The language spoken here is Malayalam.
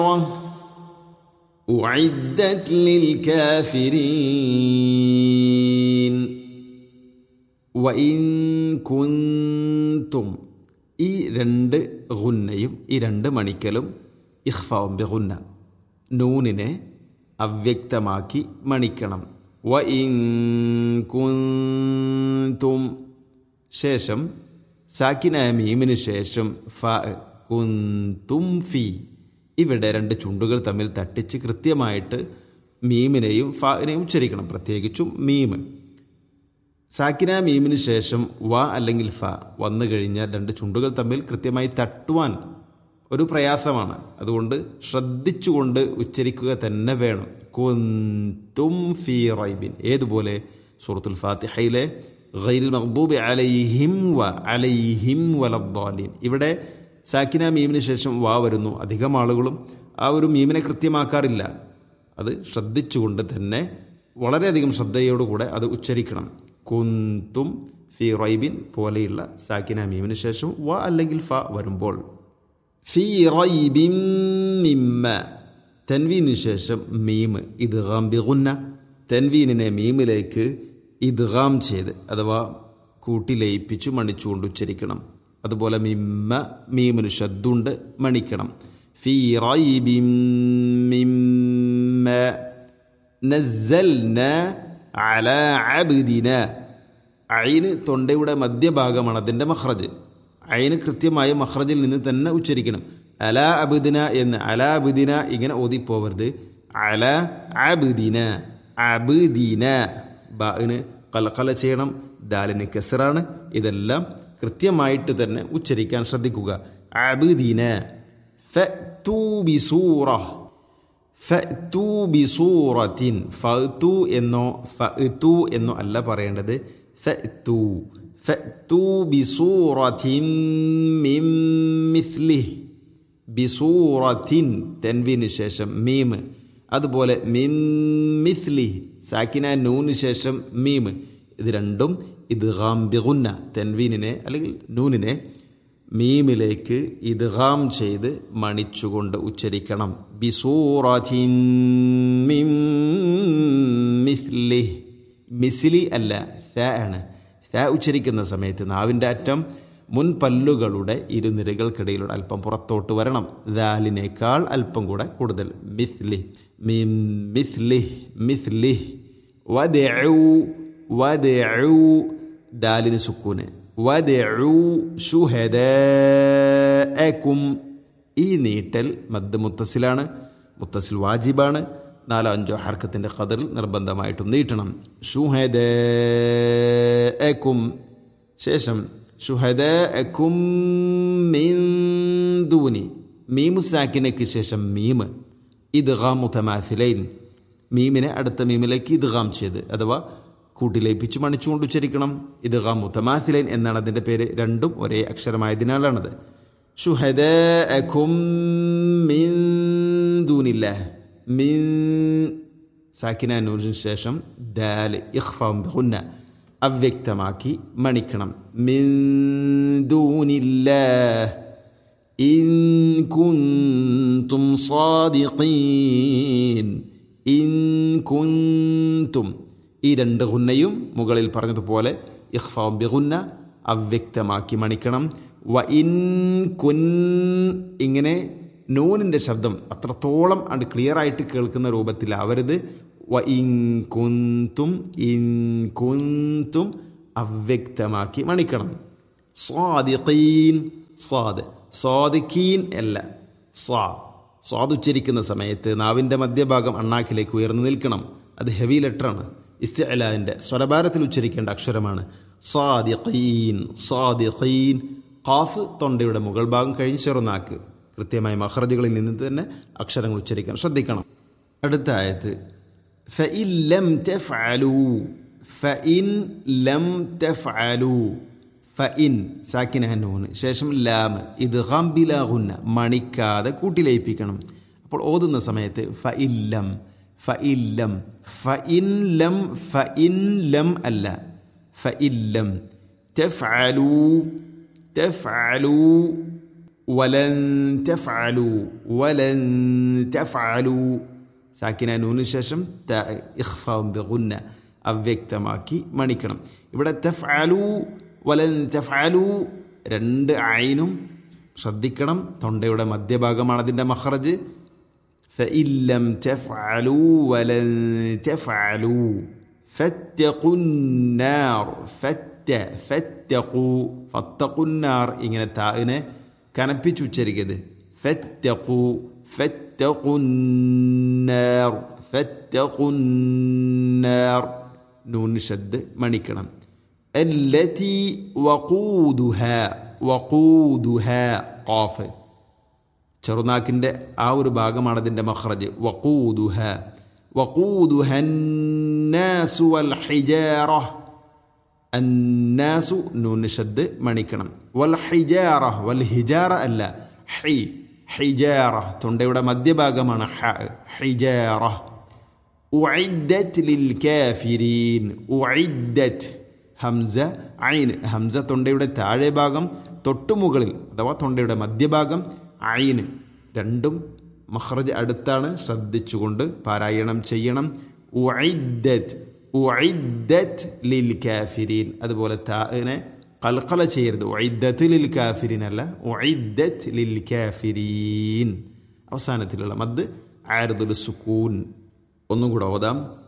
أعدت للكافرين وإن كنتم ഈ രണ്ട് ഗുന്നയും ഈ രണ്ട് മണിക്കലും ഇഖ്ഫാവും ബിഗുന്ന നൂനിനെ അവ്യക്തമാക്കി മണിക്കണം വ ഇൻ കുന്തും ശേഷം സാക്കിനായ മീമിന് ശേഷം ഫ കുന്തും ഫി ഇവിടെ രണ്ട് ചുണ്ടുകൾ തമ്മിൽ തട്ടിച്ച് കൃത്യമായിട്ട് മീമിനെയും ഫാനെയും ഉച്ചരിക്കണം പ്രത്യേകിച്ചും മീമ് സാക്കിന മീമിന് ശേഷം വ അല്ലെങ്കിൽ ഫ വന്നു കഴിഞ്ഞാൽ രണ്ട് ചുണ്ടുകൾ തമ്മിൽ കൃത്യമായി തട്ടുവാൻ ഒരു പ്രയാസമാണ് അതുകൊണ്ട് ശ്രദ്ധിച്ചുകൊണ്ട് ഉച്ചരിക്കുക തന്നെ വേണം കുന്തും ഫി റൈബിൻ ഏതുപോലെ സൂറത്തുൽ ഫാത്തിഹയിലെ ഗൈരിൽ മഖ്ദൂബി അലൈഹിം വ അലൈഹിം വലദ്ദാലിൻ ഇവിടെ സാക്കിന മീമിന് ശേഷം വാ വരുന്നു അധികം ആളുകളും ആ ഒരു മീമിനെ കൃത്യമാക്കാറില്ല അത് ശ്രദ്ധിച്ചുകൊണ്ട് തന്നെ വളരെയധികം ശ്രദ്ധയോടുകൂടെ അത് ഉച്ചരിക്കണം കുന്തും ഫി റൈബിൻ പോലെയുള്ള സാക്കിന മീമിന് ശേഷം വ അല്ലെങ്കിൽ ഫ വരുമ്പോൾ ഫി റൈബിൻ മിമ്മ തൻവീനു ശേഷം മീമ് ഇദ്ഗാം ബിഗുന്ന തൻവീനിനെ മീമിലേക്ക് ഇദ്ഗാം ചെയ്ത് അഥവാ കൂട്ടി ലയിപ്പിച്ചു മണിച്ചുകൊണ്ട് ഉച്ചരിക്കണം അതുപോലെ മിമ്മ മീമിന് ശദ്ദുണ്ട് മണിക്കണം ഫി റൈബിൻ മിമ്മ നസ്സൽന അല അബ്ദിന അയിന് തൊണ്ടയുടെ മധ്യഭാഗമാണ് അതിൻ്റെ മഹ്റജ് അയിന് കൃത്യമായ മഹ്റജിൽ നിന്ന് തന്നെ ഉച്ചരിക്കണം അല അബുദിന എന്ന് അല അബുദിന ഇങ്ങനെ ഓതിപ്പോവരുത് അല അബുദിന അബുദീന ബാന് കലക്കല ചെയ്യണം ദാലിന് കെസറാണ് ഇതെല്ലാം കൃത്യമായിട്ട് തന്നെ ഉച്ചരിക്കാൻ ശ്രദ്ധിക്കുക അബുദീന ഫഅ്തു ബിസൂറ ഫഅ്തു ബിസൂറത്തിൻ ഫഅ്തു എന്നോ ഫഅ്തു എന്നോ അല്ല പറയേണ്ടത് ഫഅ്തു ഫഅ്തു ബിസൂറത്തിൻ മിൻ മിസ്ലിഹ് ബിസൂറത്തിൻ തെൻവിന് ശേഷം മീം അതുപോലെ മിൻ മിസ്ലിഹ് സാക്കിന നൂന് ശേഷം മീം ഇത് രണ്ടും ഇത് ബിഗുന്ന തെൻവീനിനെ അല്ലെങ്കിൽ നൂനിനെ മീമിലേക്ക് ഇദ്ഗാം ചെയ്ത് മണിച്ചുകൊണ്ട് ഉച്ചരിക്കണം ബിസൂറത്തിൻ മിൻ മിസ്ലിഹ് മിസ്ലി അല്ല ഫ ആണ് ഫ ഉച്ചരിക്കുന്ന സമയത്ത് നാവിൻ്റെ അറ്റം മുൻ പല്ലുകളുടെ ഇരുനിരകൾക്കിടയിലൂടെ അല്പം പുറത്തോട്ട് വരണം ദാലിനേക്കാൾ അല്പം കൂടെ കൂടുതൽ മിസ്ലി മിം മിസ്ലി മിസ്ലി വദഉ വദഉ ദാലിന് സുക്കൂന് വദഉ ശുഹദാഅക്കും ഈ നീട്ടൽ മദ് മുത്തസിലാണ് മുത്തസിൽ വാജിബാണ് നാലോ അഞ്ചോ ഹർക്കത്തിൻ്റെ ഖദറിൽ നിർബന്ധമായിട്ടും നീട്ടണം ഷുഹദാഅക്കും ശേഷം ഷുഹദാഅക്കും മിൻ ദൂനി മീമു സാക്കിനയ്ക്ക് ശേഷം മീമ് ഇദ്ഗാം മുതമാസിലൈൻ മീമിനെ അടുത്ത മീമിലേക്ക് ഇദ്ഗാം ചെയ്ത് അഥവാ കൂട്ടിലേപ്പിച്ച് മണിച്ചുകൊണ്ട് ഉച്ചരിക്കണം ഇദ്ഗാം മുതമാസിലൈൻ എന്നാണ് അതിൻ്റെ പേര് രണ്ടും ഒരേ അക്ഷരമായതിനാലാണത് ഷുഹദാഅക്കും മിൻ ദൂനില്ലാഹ് മിൻ സാക്കിന നൂറിന് ശേഷം ദാൽ ഇഖ്ഫാം ബിഗുന്ന അവ്യക്തമാക്കി മണിക്കണം മിൻ ദൂനില്ലാഹ് ഇൻ കുന്തും സാദിഖീൻ ഇൻ കുന്തും ഈ രണ്ട് ഗുന്നയും മുകളിൽ പറഞ്ഞതുപോലെ ഇഖ്ഫാം ബിഗുന്ന അവ്യക്തമാക്കി മണിക്കണം വ ഇൻ കുൻ ഇങ്ങനെ നൂനിൻ്റെ ശബ്ദം അത്രത്തോളം അത് ക്ലിയർ ആയിട്ട് കേൾക്കുന്ന രൂപത്തിലാവരുത് വ ഇൻ കുന്തും ഇൻ കുന്തും അവ്യക്തമാക്കി മണിക്കണം സ്വാദിഖീൻ സ്വാദ് സ്വാദിഖീൻ അല്ല സ്വാ സ്വാദ് ഉച്ചരിക്കുന്ന സമയത്ത് നാവിൻ്റെ മധ്യഭാഗം അണ്ണാക്കിലേക്ക് ഉയർന്നു നിൽക്കണം അത് ഹെവി ലെറ്ററാണ് ഇസ്തിഅലാൻ്റെ സ്വരഭാരത്തിൽ ഉച്ചരിക്കേണ്ട അക്ഷരമാണ് സാദിഖീൻ സാദിഖീൻ ഖാഫ് തൊണ്ടയുടെ മുകൾ ഭാഗം കഴിഞ്ഞ് ചെറുനാക്ക് കൃത്യമായ മഹ്റജുകളിൽ നിന്ന് തന്നെ അക്ഷരങ്ങൾ ഉച്ചരിക്കാൻ ശ്രദ്ധിക്കണം അടുത്ത ആയത്ത് ഫഇൻ ലം തഫ്അലു ഫഇൻ ലം തഫ്അലു ഫഇൻ സാക്കിന നൂന് ശേഷം ലാം ഇത് ഗംബിലാഹുന്ന മണിക്കാതെ കൂട്ടിലയിപ്പിക്കണം അപ്പോൾ ഓതുന്ന സമയത്ത് ഫഇൻ ലം ഫഇൻ ലം ഫഇൻ ലം ഫഇൻ ലം അല്ല ഫഇൻ ലം തഫ്അലു തഫ്അലു വലൻ തഫ്അലു വലൻ തഫ്അലു സാക്കിന നൂന് ശേഷം ത ഇഖ്ഫാഉം ബിഗുന്ന അവ്യക്തമാക്കി മണിക്കണം ഇവിടെ തഫ്അലു വലൻ തഫ്അലു രണ്ട് ഐനും ശ്രദ്ധിക്കണം തൊണ്ടയുടെ മധ്യഭാഗമാണ് അതിൻ്റെ മഖറജ് فإن لم تفعلوا ولن تفعلوا فاتقوا النار فت فاتقوا فاتقوا النار ഇങ്ങനെ താഇനെ കനപ്പിച്ച് ഉച്ചരിക്കരുത് فاتقوا فاتقوا النار فاتقوا النار നൂൻ ഷദ് മണിക്കണം التي وقودها وقودها قاف ചെറുനാക്കിൻ്റെ ആ ഒരു ഭാഗമാണ് അതിൻ്റെ മഖ്റജ് വഖൂദുഹ വഖൂദുഹ അന്നാസു വൽ ഹിജാറ അന്നാസു നൂൻ ഷദ് മണിക്കണം വൽ ഹിജാറ വൽ ഹിജാറ അല്ല ഹി ഹിജാറ തൊണ്ടയുടെ മധ്യഭാഗമാണ് ഹ ഹിജാറ ഉഇദ്ദത് ലിൽ കാഫിരീൻ ഉഇദ്ദത് ഹംസ ഐൻ ഹംസ തൊണ്ടയുടെ താഴെ ഭാഗം തൊട്ടുമുകളിൽ അഥവാ തൊണ്ടയുടെ മധ്യഭാഗം ഐന് രണ്ടും മഹ്റജ് അടുത്താണ് ശ്രദ്ധിച്ചുകൊണ്ട് പാരായണം ചെയ്യണം ഉഇദ്ദത് ഉഇദ്ദത് ലിൽ കാഫിരീൻ അതുപോലെ താഇനെ കൽക്കല ചെയ്യരുത് ഉഇദ്ദത്ത് ലിൽ കാഫിരീൻ അല്ല ഉഇദ്ദത് ലിൽ കാഫിരീൻ അവസാനത്തിലുള്ള മദ് ആരുദുൽ സുക്കൂൻ ഒന്നും കൂടെ ഓതാം